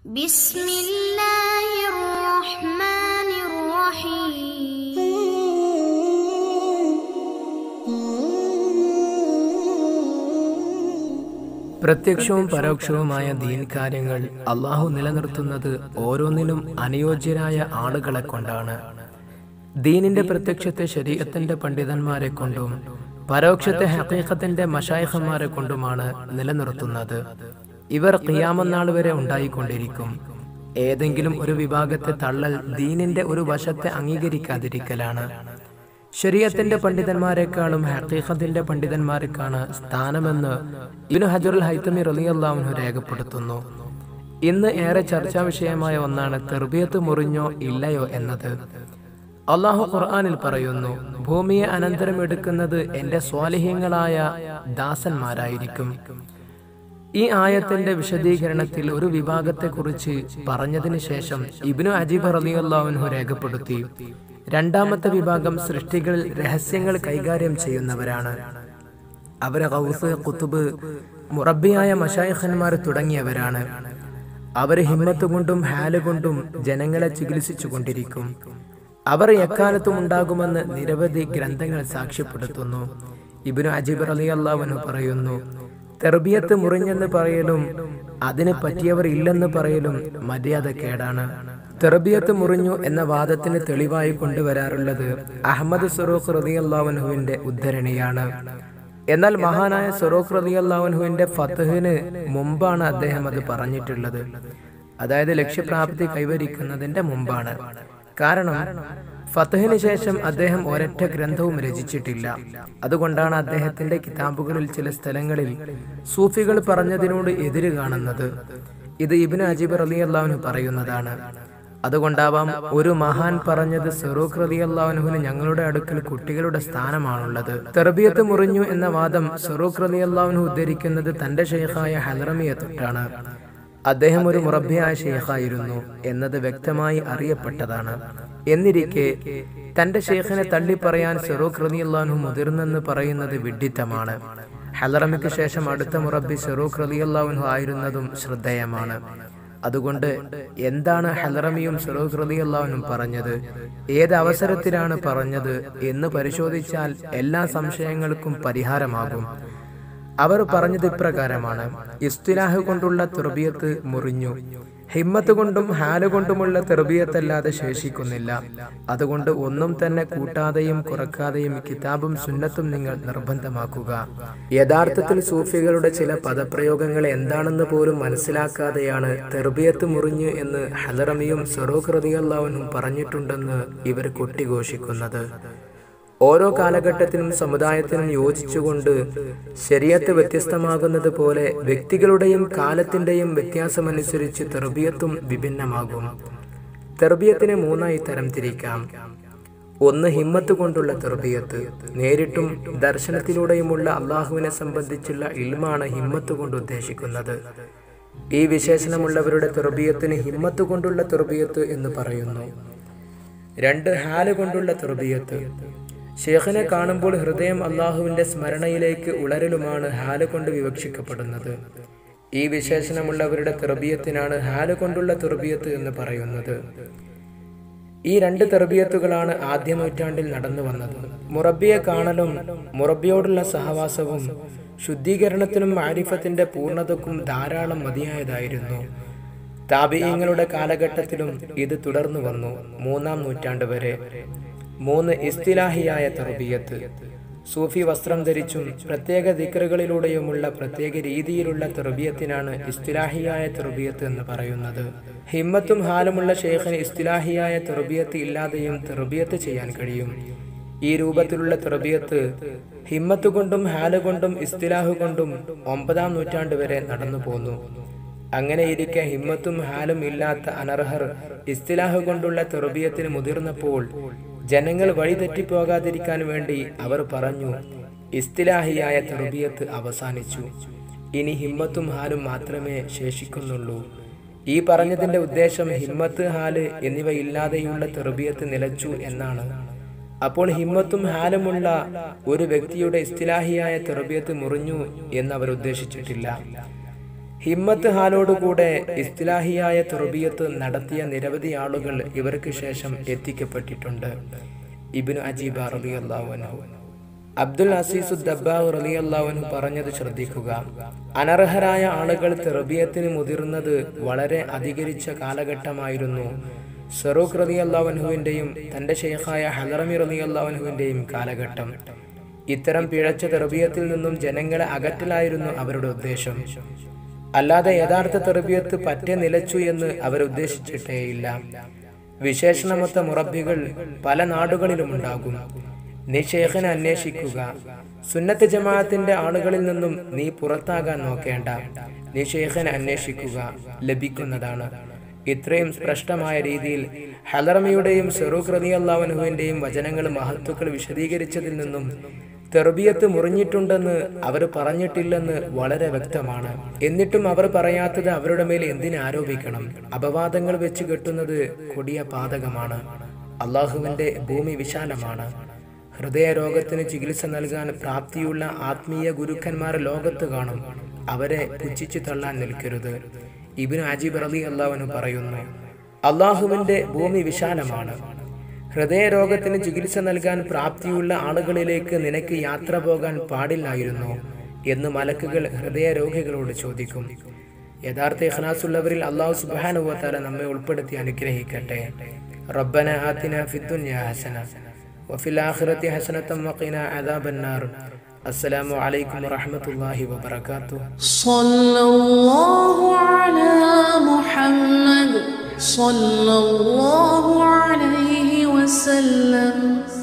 بسم الله الرحمن الرحيم പ്രത്യക്ഷവും പരോക്ഷവുമായ ദീൻ കാര്യങ്ങൾ അള്ളാഹു നിലനിർത്തുന്നത് ഓരോന്നിനും അനുയോജ്യരായ ആളുകളെ കൊണ്ടാണ് ദീനിന്റെ പ്രത്യക്ഷത്തെ ശരീരത്തിന്റെ പണ്ഡിതന്മാരെ കൊണ്ടും പരോക്ഷത്തെ ഹക്കീഖത്തിന്റെ മഷായഹന്മാരെ കൊണ്ടുമാണ് നിലനിർത്തുന്നത് ഇവർ ഖിയാമനാൾ വരെ ഉണ്ടായിക്കൊണ്ടിരിക്കും ഏതെങ്കിലും ഒരു വിഭാഗത്തെ തള്ളൽ ദീനിന്റെ ഒരു വശത്തെ അംഗീകരിക്കാതിരിക്കലാണ് ശരീരത്തിന്റെ പണ്ഡിതന്മാരെക്കാളും ഹക്കീഖത്തിന്റെ പണ്ഡിതന്മാർക്കാണ് സ്ഥാനമെന്ന് ഇബിനു ഹജറുൽ ഹൈത്തമി റലിയല്ലാഹുനു രേഖപ്പെടുത്തുന്നു ഇന്ന് ഏറെ ചർച്ചാ വിഷയമായ ഒന്നാണ് തെർബിയത്ത് മുറിഞ്ഞോ ഇല്ലയോ എന്നത് അള്ളാഹു ഖുർആനിൽ പറയുന്നു ഭൂമിയെ അനന്തരം എടുക്കുന്നത് എന്റെ സ്വാലിഹ്യങ്ങളായ ദാസന്മാരായിരിക്കും ഈ ആയത്തിന്റെ വിശദീകരണത്തിൽ ഒരു വിഭാഗത്തെക്കുറിച്ച് പറഞ്ഞതിന് ശേഷം ഇബ്നു അജീബ് റളിയല്ലാഹുൻഹു രേഖപ്പെടുത്തി രണ്ടാമത്തെ വിഭാഗം സൃഷ്ടികളിൽ രഹസ്യങ്ങൾ കൈകാര്യം ചെയ്യുന്നവരാണ് അവരെ ഗൗസ് കുത്തുബ് മുറബിയായ മഷായിഖന്മാർ തുടങ്ങിയവരാണ് അവർ ഹിമ്മത്ത് കൊണ്ടും ഹാല് കൊണ്ടും ജനങ്ങളെ ചികിത്സിച്ചു കൊണ്ടിരിക്കും അവർ എക്കാലത്തും ഉണ്ടാകുമെന്ന് നിരവധി ഗ്രന്ഥങ്ങൾ സാക്ഷ്യപ്പെടുത്തുന്നു ഇബിനു അജീബ് അലി അള്ളാഹുനു പറയുന്നു തെർബിയത്ത് മുറിഞ്ഞെന്ന് പറയലും അതിന് പറ്റിയവർ ഇല്ലെന്ന് പറയലും മര്യാദക്കേടാണ് തെർബിയത്ത് മുറിഞ്ഞു എന്ന വാദത്തിന് തെളിവായി കൊണ്ടുവരാറുള്ളത് അഹമ്മദ് സുറൂഖ് റതിയല്ലാവൻഹുവിന്റെ ഉദ്ധരണിയാണ് എന്നാൽ മഹാനായ സുറൂഖ് റതിയല്ലാവൻഹുവിന്റെ ഫത്തഹിന് മുമ്പാണ് അദ്ദേഹം അത് പറഞ്ഞിട്ടുള്ളത് അതായത് ലക്ഷ്യപ്രാപ്തി കൈവരിക്കുന്നതിന്റെ മുമ്പാണ് കാരണം ഫത്തഹിന് ശേഷം അദ്ദേഹം ഒരൊറ്റ ഗ്രന്ഥവും രചിച്ചിട്ടില്ല അതുകൊണ്ടാണ് അദ്ദേഹത്തിന്റെ കിതാബുകളിൽ ചില സ്ഥലങ്ങളിൽ സൂഫികൾ പറഞ്ഞതിനോട് എതിര് കാണുന്നത് ഇത് ഇബിന് അജീബ് റലി അള്ളാഹുന് പറയുന്നതാണ് അതുകൊണ്ടാവാം ഒരു മഹാൻ പറഞ്ഞത് സെറൂഖ് റലി അള്ളാഹുനുവിന് ഞങ്ങളുടെ അടുക്കൽ കുട്ടികളുടെ സ്ഥാനമാണുള്ളത് തെർബിയത്ത് മുറിഞ്ഞു എന്ന വാദം സെറൂഖ് റലി അള്ളാഹുനു ഉദ്ധരിക്കുന്നത് തന്റെ ഷെയ്ഖായ ഹലറമിയെ തൊട്ടാണ് അദ്ദേഹം ഒരു മുറബിയായ ഷെയ്ഖായിരുന്നു എന്നത് വ്യക്തമായി അറിയപ്പെട്ടതാണ് എന്നിരിക്കെ തന്റെ ഷെയ്ഖിനെ തള്ളിപ്പറയാൻ സെറൂഖ് റലിയല്ലാഹു മുതിർന്നെന്ന് പറയുന്നത് വിഡ്ഢിത്തമാണ് ഹലറമിക്ക് ശേഷം അടുത്ത മുറബി സെറൂഖ് റലിയല്ലാഹു ആയിരുന്നതും ശ്രദ്ധേയമാണ് അതുകൊണ്ട് എന്താണ് ഹലറമിയും സെറൂഖ് റലിയല്ലാഹുനും പറഞ്ഞത് ഏത് അവസരത്തിലാണ് പറഞ്ഞത് എന്ന് പരിശോധിച്ചാൽ എല്ലാ സംശയങ്ങൾക്കും പരിഹാരമാകും അവർ പറഞ്ഞത് ഇപ്രകാരമാണ് ഇസ്തിലാഹ് കൊണ്ടുള്ള തെർബിയത്ത് മുറിഞ്ഞു ഹിമ്മത്ത് കൊണ്ടും ഹാല് കൊണ്ടുമുള്ള തെർബിയത്തല്ലാതെ ശേഷിക്കുന്നില്ല അതുകൊണ്ട് ഒന്നും തന്നെ കൂട്ടാതെയും കുറക്കാതെയും കിതാബും സുന്നത്തും നിങ്ങൾ നിർബന്ധമാക്കുക യഥാർത്ഥത്തിൽ സൂഫികളുടെ ചില പദപ്രയോഗങ്ങൾ എന്താണെന്ന് പോലും മനസ്സിലാക്കാതെയാണ് തെർബിയത്ത് മുറിഞ്ഞു എന്ന് ഹലറമിയും സൊറോഖ് റതിയല്ലാവനും പറഞ്ഞിട്ടുണ്ടെന്ന് ഇവർ കൊട്ടിഘോഷിക്കുന്നത് ഓരോ കാലഘട്ടത്തിനും സമുദായത്തിനും യോജിച്ചുകൊണ്ട് ശരീരത്ത് വ്യത്യസ്തമാകുന്നത് പോലെ വ്യക്തികളുടെയും കാലത്തിന്റെയും വ്യത്യാസമനുസരിച്ച് തെർബിയത്തും വിഭിന്നമാകും തെർബിയത്തിനെ മൂന്നായി തരംതിരിക്കാം ഒന്ന് ഹിമ്മത്ത് കൊണ്ടുള്ള തെർബിയത്ത് നേരിട്ടും ദർശനത്തിലൂടെയുമുള്ള അള്ളാഹുവിനെ സംബന്ധിച്ചുള്ള ഇൽമാണ് ഹിമ്മത്ത് കൊണ്ട് ഉദ്ദേശിക്കുന്നത് ഈ വിശേഷണമുള്ളവരുടെ തെർബിയത്തിന് ഹിമ്മത്ത് കൊണ്ടുള്ള തെർബിയത്ത് എന്ന് പറയുന്നു രണ്ട് ഹാല് കൊണ്ടുള്ള തെർബിയത്ത് ഷേഖിനെ കാണുമ്പോൾ ഹൃദയം അള്ളാഹുവിന്റെ സ്മരണയിലേക്ക് ഉളരലുമാണ് ഹാല് കൊണ്ട് വിവക്ഷിക്കപ്പെടുന്നത് ഈ വിശേഷണമുള്ളവരുടെ തെർബിയത്തിനാണ് ഹാല് കൊണ്ടുള്ള തെർബിയത്ത് എന്ന് പറയുന്നത് ഈ രണ്ട് തെർബിയത്തുകളാണ് ആദ്യ നൂറ്റാണ്ടിൽ നടന്നു വന്നത് മുറബിയെ കാണലും മുറബിയോടുള്ള സഹവാസവും ശുദ്ധീകരണത്തിനും ആരിഫത്തിന്റെ പൂർണ്ണതക്കും ധാരാളം മതിയായതായിരുന്നു താപീയങ്ങളുടെ കാലഘട്ടത്തിലും ഇത് തുടർന്നു വന്നു മൂന്നാം നൂറ്റാണ്ട് വരെ മൂന്ന് ഇസ്തിലാഹിയായ തെർബിയത്ത് സൂഫി വസ്ത്രം ധരിച്ചും പ്രത്യേക ദിക്കറുകളിലൂടെയുമുള്ള പ്രത്യേക രീതിയിലുള്ള തെർബിയത്തിനാണ് ഇസ്തിലാഹിയായ തെർബിയത്ത് എന്ന് പറയുന്നത് ഹിമ്മത്തും ഹാലുമുള്ള ഷെയ്ഖിന് ഇസ്തിലാഹിയായ തെർബിയത്ത് ഇല്ലാതെയും തെർബിയത്ത് ചെയ്യാൻ കഴിയും ഈ രൂപത്തിലുള്ള തെർബിയത്ത് ഹിമ്മത്ത് കൊണ്ടും ഹാല് കൊണ്ടും ഇസ്തിലാഹു കൊണ്ടും ഒമ്പതാം നൂറ്റാണ്ട് വരെ നടന്നു പോന്നു അങ്ങനെ ഇരിക്കെ ഹിമ്മത്തും ഹാലും ഇല്ലാത്ത അനർഹർ ഇസ്തിലാഹ് കൊണ്ടുള്ള തെർബിയത്തിന് മുതിർന്നപ്പോൾ ജനങ്ങൾ വഴിതെറ്റിപ്പോകാതിരിക്കാൻ വേണ്ടി അവർ പറഞ്ഞു ഇസ്തിലാഹിയായ തെർബിയത്ത് അവസാനിച്ചു ഇനി ഹിമ്മത്തും ഹാലും മാത്രമേ ശേഷിക്കുന്നുള്ളൂ ഈ പറഞ്ഞതിന്റെ ഉദ്ദേശം ഹിമ്മത്ത് ഹാല് എന്നിവ ഇല്ലാതെയുള്ള തെർബിയത്ത് നിലച്ചു എന്നാണ് അപ്പോൾ ഹിമ്മത്തും ഹാലുമുള്ള ഒരു വ്യക്തിയുടെ ഇസ്തിലാഹിയായ തെർബിയത്ത് മുറിഞ്ഞു എന്ന് അവർ ഉദ്ദേശിച്ചിട്ടില്ല ഹിമ്മത്ത് ഹാലോടുകൂടെ ഇസ്തിലാഹിയായ തുറബിയത്ത് നടത്തിയ നിരവധി ആളുകൾ ഇവർക്ക് ശേഷം എത്തിക്കപ്പെട്ടിട്ടുണ്ട് ഇബിന് അജീബ റബി അള്ളാഹുനഹു അബ്ദുൽ അസീസു ദബ്ബാഹ് റലി അള്ളാഹുനു പറഞ്ഞത് ശ്രദ്ധിക്കുക അനർഹരായ ആളുകൾ തെറബിയത്തിന് മുതിർന്നത് വളരെ അധികരിച്ച കാലഘട്ടമായിരുന്നു സറൂഖ് റലി അള്ളാഹുനുവിൻ്റെയും തൻ്റെ ഷെയ്ഖായ ഹലറമി റലി അള്ളാഹുനുവിൻ്റെയും കാലഘട്ടം ഇത്തരം പിഴച്ച തെറബിയത്തിൽ നിന്നും ജനങ്ങളെ അകറ്റലായിരുന്നു അവരുടെ ഉദ്ദേശം അല്ലാതെ യഥാർത്ഥ തെറബിയത്ത് പറ്റെ നിലച്ചു എന്ന് അവരുദ്ദേശിച്ചിട്ടേയില്ല വിശേഷണമൊത്ത മുറബികൾ പല നാടുകളിലും ഉണ്ടാകും നീ ഷേഖിനെ അന്വേഷിക്കുക സുന്നത്ത് ജമാഅത്തിന്റെ ആളുകളിൽ നിന്നും നീ പുറത്താകാൻ നോക്കേണ്ട നീ ഷേഖിനെ അന്വേഷിക്കുക ലഭിക്കുന്നതാണ് ഇത്രയും സ്പഷ്ടമായ രീതിയിൽ ഹലറമിയുടെയും സെറൂഖ് റതി അള്ളാഹുനുവിന്റെയും വചനങ്ങൾ മഹത്വക്കൾ വിശദീകരിച്ചതിൽ നിന്നും തെർബിയത്ത് മുറിഞ്ഞിട്ടുണ്ടെന്ന് അവർ പറഞ്ഞിട്ടില്ലെന്ന് വളരെ വ്യക്തമാണ് എന്നിട്ടും അവർ പറയാത്തത് അവരുടെ മേൽ എന്തിന് ആരോപിക്കണം അപവാദങ്ങൾ വെച്ച് കെട്ടുന്നത് കൊടിയ പാതകമാണ് അള്ളാഹുവിന്റെ ഭൂമി വിശാലമാണ് ഹൃദയരോഗത്തിന് ചികിത്സ നൽകാൻ പ്രാപ്തിയുള്ള ആത്മീയ ഗുരുക്കന്മാർ ലോകത്ത് കാണും അവരെ പുച്ഛിച്ചു തള്ളാൻ നിൽക്കരുത് ഇബിന് അജീബ് റലി അള്ളാഹുന് പറയുന്നു അള്ളാഹുവിന്റെ ഭൂമി വിശാലമാണ് ഹൃദയരോഗത്തിന് ചികിത്സ നൽകാൻ പ്രാപ്തിയുള്ള ആളുകളിലേക്ക് നിനക്ക് യാത്ര പോകാൻ പാടില്ലായിരുന്നോ എന്ന് മലക്കുകൾ ഹൃദയരോഗികളോട് ചോദിക്കും യഥാർത്ഥ ഇഖ്ലാസുള്ളവരിൽ അള്ളാഹു സുബാനുവത്താല നമ്മെ ഉൾപ്പെടുത്തി അനുഗ്രഹിക്കട്ടെ റബ്ബന ആതിന ഫിദ്ദുനിയ ഹസന وفي الآخرة حسنة وقنا عذاب النار السلام عليكم ورحمة الله وبركاته صلى الله على محمد صلى الله عليه وسلم